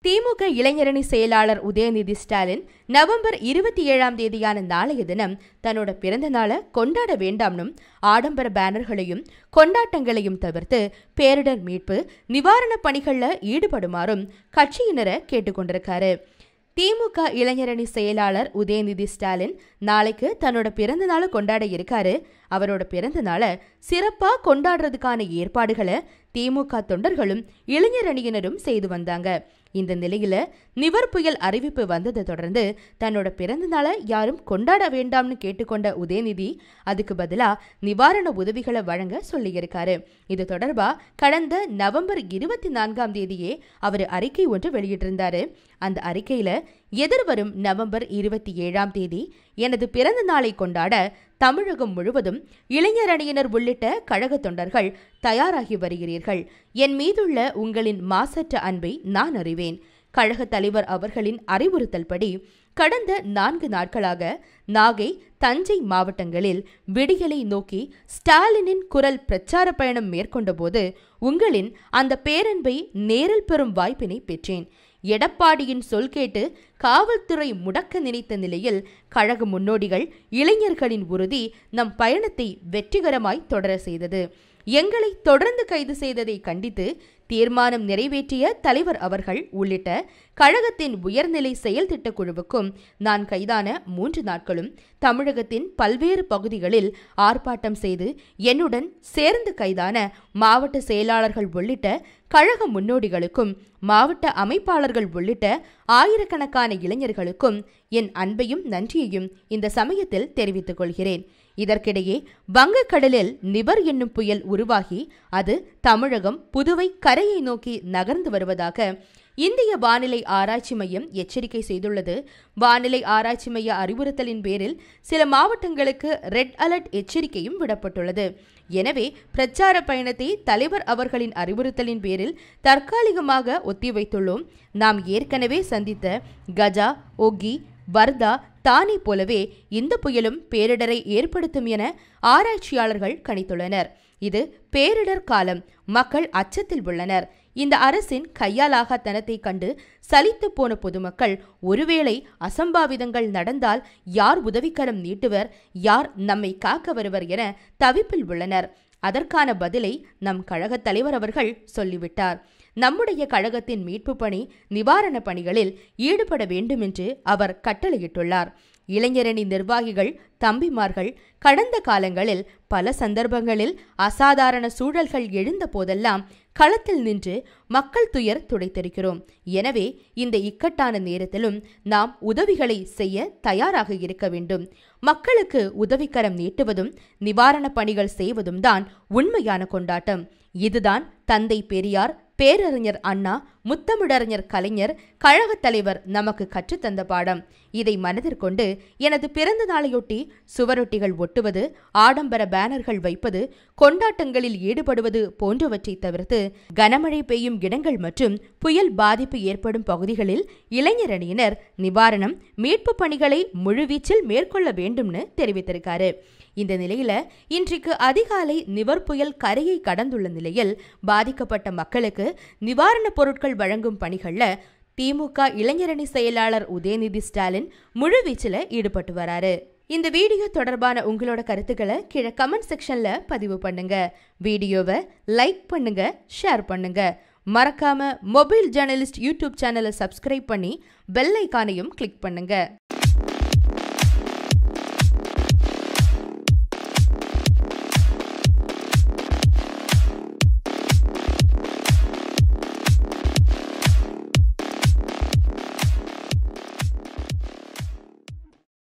திமுக இளைஞரணி செயலாளர் உதயநிதி ஸ்டாலின் நவம்பர் இருபத்தி ஏழாம் தேதியான நாளைய தினம் தன்னோட பிறந்த நாளை கொண்டாட வேண்டாம்னும் ஆடம்பர பேனர்களையும் கொண்டாட்டங்களையும் தவிர்த்து பேரிடர் மீட்பு நிவாரணப் பணிகள்ல ஈடுபடுமாறும் கட்சியினரை கேட்டுக்கொண்டிருக்காரு திமுக இளைஞரணி செயலாளர் உதயநிதி ஸ்டாலின் நாளைக்கு தன்னோட பிறந்த நாளை கொண்டாட இருக்காரு அவரோட பிறந்த நாளை சிறப்பா கொண்டாடுறதுக்கான ஏற்பாடுகளை திமுக தொண்டர்களும் இளைஞரணியினரும் செய்து வந்தாங்க இந்த நிலையில நிவர் புயல் அறிவிப்பு வந்ததை தொடர்ந்து தன்னோட பிறந்த நாளை யாரும் கொண்டாட வேண்டாம்னு கேட்டுக்கொண்ட உதயநிதி அதுக்கு பதிலா நிவாரண உதவிகளை வழங்க சொல்லியிருக்காரு இது தொடர்பா கடந்த நவம்பர் இருபத்தி நான்காம் தேதியே அவர் அறிக்கை ஒன்று வெளியிட்டிருந்தாரு அந்த அறிக்கையில எதிர்வரும் நவம்பர் இருபத்தி ஏழாம் தேதி எனது பிறந்த நாளை கொண்டாட தமிழகம் முழுவதும் இளைஞரணியினர் உள்ளிட்ட கழக தொண்டர்கள் தயாராகி வருகிறீர்கள் என் மீதுள்ள உங்களின் மாசற்ற அன்பை நான் அறிவேன் கழக தலைவர் அவர்களின் அறிவுறுத்தல்படி கடந்த நான்கு நாட்களாக நாகை தஞ்சை மாவட்டங்களில் விடியலை நோக்கி ஸ்டாலினின் குரல் பிரச்சார பயணம் மேற்கொண்டபோது உங்களின் அந்த பேரன்பை நேரில் பெறும் வாய்ப்பினை பெற்றேன் எடப்பாடியின் சொல் கேட்டு காவல்துறை முடக்க நினைத்த நிலையில் கழக முன்னோடிகள் இளைஞர்களின் உறுதி நம் பயணத்தை வெற்றிகரமாய் தொடர செய்தது எங்களை தொடர்ந்து கைது செய்ததை கண்டித்து தீர்மானம் நிறைவேற்றிய தலைவர் அவர்கள் உள்ளிட்ட கழகத்தின் உயர்நிலை செயல் திட்ட குழுவுக்கும் நான் கைதான மூன்று நாட்களும் தமிழகத்தின் பல்வேறு பகுதிகளில் ஆர்ப்பாட்டம் செய்து என்னுடன் சேர்ந்து கைதான மாவட்ட செயலாளர்கள் உள்ளிட்ட கழக முன்னோடிகளுக்கும் மாவட்ட அமைப்பாளர்கள் உள்ளிட்ட ஆயிரக்கணக்கான இளைஞர்களுக்கும் என் அன்பையும் நன்றியையும் இந்த சமயத்தில் தெரிவித்துக் கொள்கிறேன் இதற்கிடையே வங்கக்கடலில் நிவர் என்னும் புயல் உருவாகி அது தமிழகம் புதுவை கரையை நோக்கி நகர்ந்து வருவதாக இந்திய வானிலை ஆராய்ச்சி மையம் எச்சரிக்கை செய்துள்ளது வானிலை ஆராய்ச்சி மைய அறிவுறுத்தலின் பேரில் சில மாவட்டங்களுக்கு ரெட் அலர்ட் எச்சரிக்கையும் விடப்பட்டுள்ளது எனவே பிரச்சார பயணத்தை தலைவர் அவர்களின் அறிவுறுத்தலின் பேரில் தற்காலிகமாக ஒத்திவைத்துள்ளோம் நாம் ஏற்கனவே சந்தித்த கஜா ஒகி வர்தா தானே போலவே இந்த புயலும் பேரிடரை ஏற்படுத்தும் என ஆராய்ச்சியாளர்கள் கணித்துள்ளனர் இது பேரிடர் காலம் மக்கள் அச்சத்தில் உள்ளனர் இந்த அரசின் கையாலாக தனத்தை கண்டு சலித்து போன பொதுமக்கள் ஒருவேளை அசம்பாவிதங்கள் நடந்தால் யார் உதவிக்கரம் நீட்டுவர் யார் நம்மை காக்க வருவர் என தவிப்பில் உள்ளனர் அதற்கான பதிலை நம் கழகத் தலைவர் அவர்கள் சொல்லிவிட்டார் நம்முடைய கழகத்தின் மீட்பு பணி நிவாரணப் பணிகளில் ஈடுபட வேண்டும் என்று அவர் கட்டளையிட்டுள்ளார் இளைஞரணி நிர்வாகிகள் தம்பிமார்கள் கடந்த காலங்களில் பல சந்தர்ப்பங்களில் அசாதாரண சூழல்கள் எழுந்த போதெல்லாம் களத்தில் நின்று மக்கள் துயர் துடைத்திருக்கிறோம் எனவே இந்த இக்கட்டான நேரத்திலும் நாம் உதவிகளை செய்ய தயாராக இருக்க வேண்டும் மக்களுக்கு உதவிக்கரம் நீட்டுவதும் நிவாரணப் பணிகள் செய்வதும் தான் உண்மையான கொண்டாட்டம் இதுதான் தந்தை பெரியார் பேரறிஞர் அண்ணா முத்தமிழறிஞர் கலைஞர் கழகத் தலைவர் நமக்கு கற்றுத்தந்த பாடம் இதை மனதிற்கொண்டு எனது பிறந்த நாளையொட்டி சுவரொட்டிகள் ஒட்டுவது ஆடம்பர பேனர்கள் வைப்பது கொண்டாட்டங்களில் ஈடுபடுவது போன்றவற்றை தவிர்த்து கனமழை பெய்யும் இடங்கள் மற்றும் புயல் பாதிப்பு ஏற்படும் பகுதிகளில் இளைஞரணியினர் நிவாரணம் மீட்பு பணிகளை முழுவீச்சில் மேற்கொள்ள வேண்டும்னு தெரிவித்திருக்காரு இந்த நிலையில இன்றைக்கு அதிகாலை நிவர் புயல் கரையை கடந்துள்ள நிலையில் பாதிக்கப்பட்ட மக்களுக்கு நிவாரணப் பொருட்கள் வழங்கும் பணிகள்ல திமுக இளைஞரணி செயலாளர் உதயநிதி ஸ்டாலின் முழுவீச்சில் ஈடுபட்டு வராரு இந்த வீடியோ தொடர்பான உங்களோட கருத்துக்களை கீழே கமெண்ட் செக்ஷன்ல பதிவு பண்ணுங்க வீடியோவை லைக் பண்ணுங்க ஷேர் பண்ணுங்க மறக்காம மொபைல் ஜேர்னலிஸ்ட் யூடியூப் சேனலை சப்ஸ்கிரைப் பண்ணி பெல் ஐக்கானையும் கிளிக் பண்ணுங்க